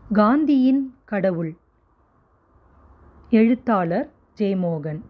காந்தியின் கடவுள் எழுத்தாளர் ஜெயமோகன்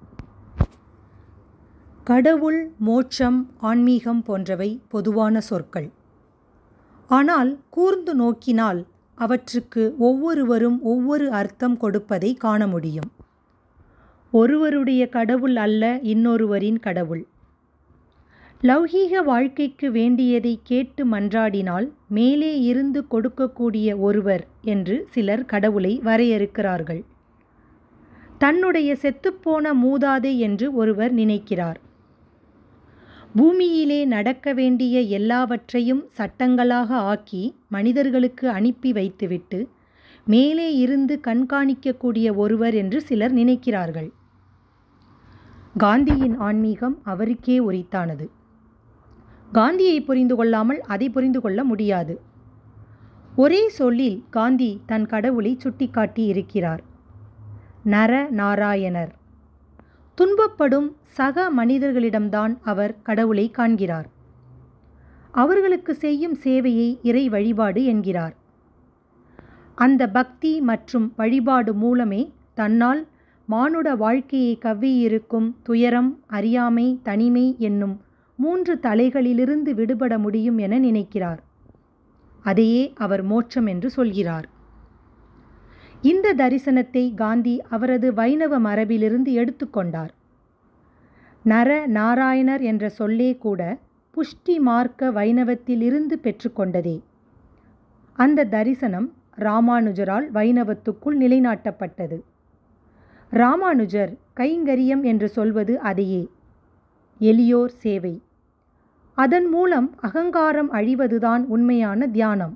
கடவுள் மோட்சம் ஆன்மீகம் போன்றவை பொதுவான சொற்கள் ஆனால் கூர்ந்து நோக்கினால் அவற்றுக்கு ஒவ்வொருவரும் ஒவ்வொரு அர்த்தம் கொடுப்பதை காண முடியும் ஒருவருடைய கடவுள் அல்ல இன்னொருவரின் கடவுள் லௌகீக வாழ்க்கைக்கு வேண்டியதை கேட்டு மன்றாடினால் மேலே இருந்து கொடுக்கக்கூடிய ஒருவர் என்று சிலர் கடவுளை வரையறுக்கிறார்கள் தன்னுடைய செத்துப்போன மூதாதை என்று ஒருவர் நினைக்கிறார் பூமியிலே நடக்க வேண்டிய எல்லாவற்றையும் சட்டங்களாக ஆக்கி மனிதர்களுக்கு அனுப்பி வைத்துவிட்டு மேலே இருந்து கண்காணிக்கக்கூடிய ஒருவர் என்று சிலர் நினைக்கிறார்கள் காந்தியின் ஆன்மீகம் அவருக்கே உரித்தானது காந்தியை புரிந்து கொள்ளாமல் அதை புரிந்து கொள்ள முடியாது ஒரே சொல்லில் காந்தி தன் கடவுளை சுட்டிக்காட்டி இருக்கிறார் நர நாராயணர் துன்பப்படும் சக மனிதர்களிடம்தான் அவர் கடவுளை காண்கிறார் அவர்களுக்கு செய்யும் சேவையை இறை வழிபாடு என்கிறார் அந்த பக்தி மற்றும் வழிபாடு மூலமே தன்னால் மானுட வாழ்க்கையை கவ்வியிருக்கும் துயரம் அறியாமை தனிமை என்னும் மூன்று தலைகளிலிருந்து விடுபட முடியும் என நினைக்கிறார் அதையே அவர் மோட்சம் என்று சொல்கிறார் இந்த தரிசனத்தை காந்தி அவரது வைணவ மரபிலிருந்து எடுத்துக்கொண்டார் நர நாராயணர் என்ற சொல்லே கூட புஷ்டி மார்க்க வைணவத்திலிருந்து பெற்றுக்கொண்டதே அந்த தரிசனம் ராமானுஜரால் வைணவத்துக்குள் நிலைநாட்டப்பட்டது ராமானுஜர் கைங்கரியம் என்று சொல்வது அதையே எளியோர் சேவை அதன் மூலம் அகங்காரம் அழிவதுதான் உண்மையான தியானம்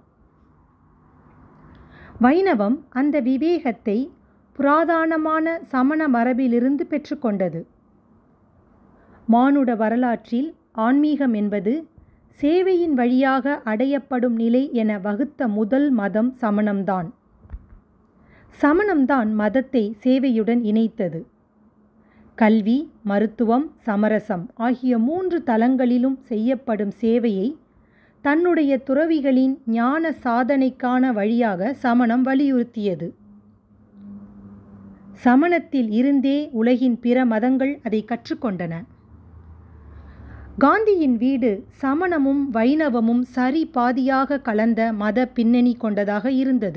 வைணவம் அந்த விவேகத்தை புராதானமான சமண மரபிலிருந்து பெற்றுக்கொண்டது மானுட வரலாற்றில் ஆன்மீகம் என்பது சேவையின் வழியாக அடையப்படும் நிலை என வகுத்த முதல் மதம் சமணம்தான் சமணம்தான் மதத்தை சேவையுடன் இணைத்தது கல்வி மருத்துவம் சமரசம் ஆகிய மூன்று தலங்களிலும் செய்யப்படும் சேவையை தன்னுடைய துறவிகளின் ஞான சாதனைக்கான வழியாக சமணம் வலியுறுத்தியது சமணத்தில் இருந்தே உலகின் பிற மதங்கள் அதை கற்றுக்கொண்டன காந்தியின் வீடு சமணமும் வைணவமும் சரி பாதியாக கலந்த மத பின்னணி கொண்டதாக இருந்தது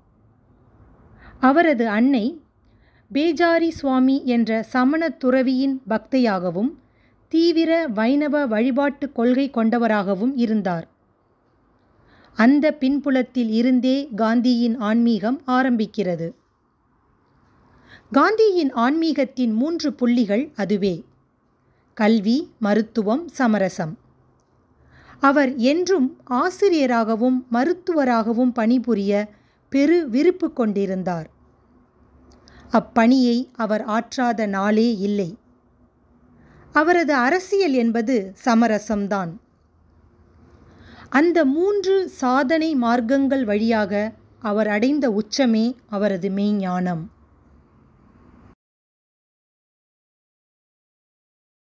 அவரது அன்னை பேஜாரி சுவாமி என்ற சமண துறவியின் பக்தையாகவும் தீவிர வைணவ வழிபாட்டு கொள்கை கொண்டவராகவும் இருந்தார் அந்த பின்புலத்தில் இருந்தே காந்தியின் ஆன்மீகம் ஆரம்பிக்கிறது காந்தியின் ஆன்மீகத்தின் மூன்று புள்ளிகள் அதுவே கல்வி மருத்துவம் சமரசம் அவர் என்றும் ஆசிரியராகவும் மருத்துவராகவும் பணிபுரிய பெரு விருப்பு கொண்டிருந்தார் அப்பணியை அவர் ஆற்றாத நாளே இல்லை அவரது அரசியல் என்பது சமரசம்தான் அந்த மூன்று சாதனை மார்க்கங்கள் வழியாக அவர் அடைந்த உச்சமே அவரது மெய்ஞானம்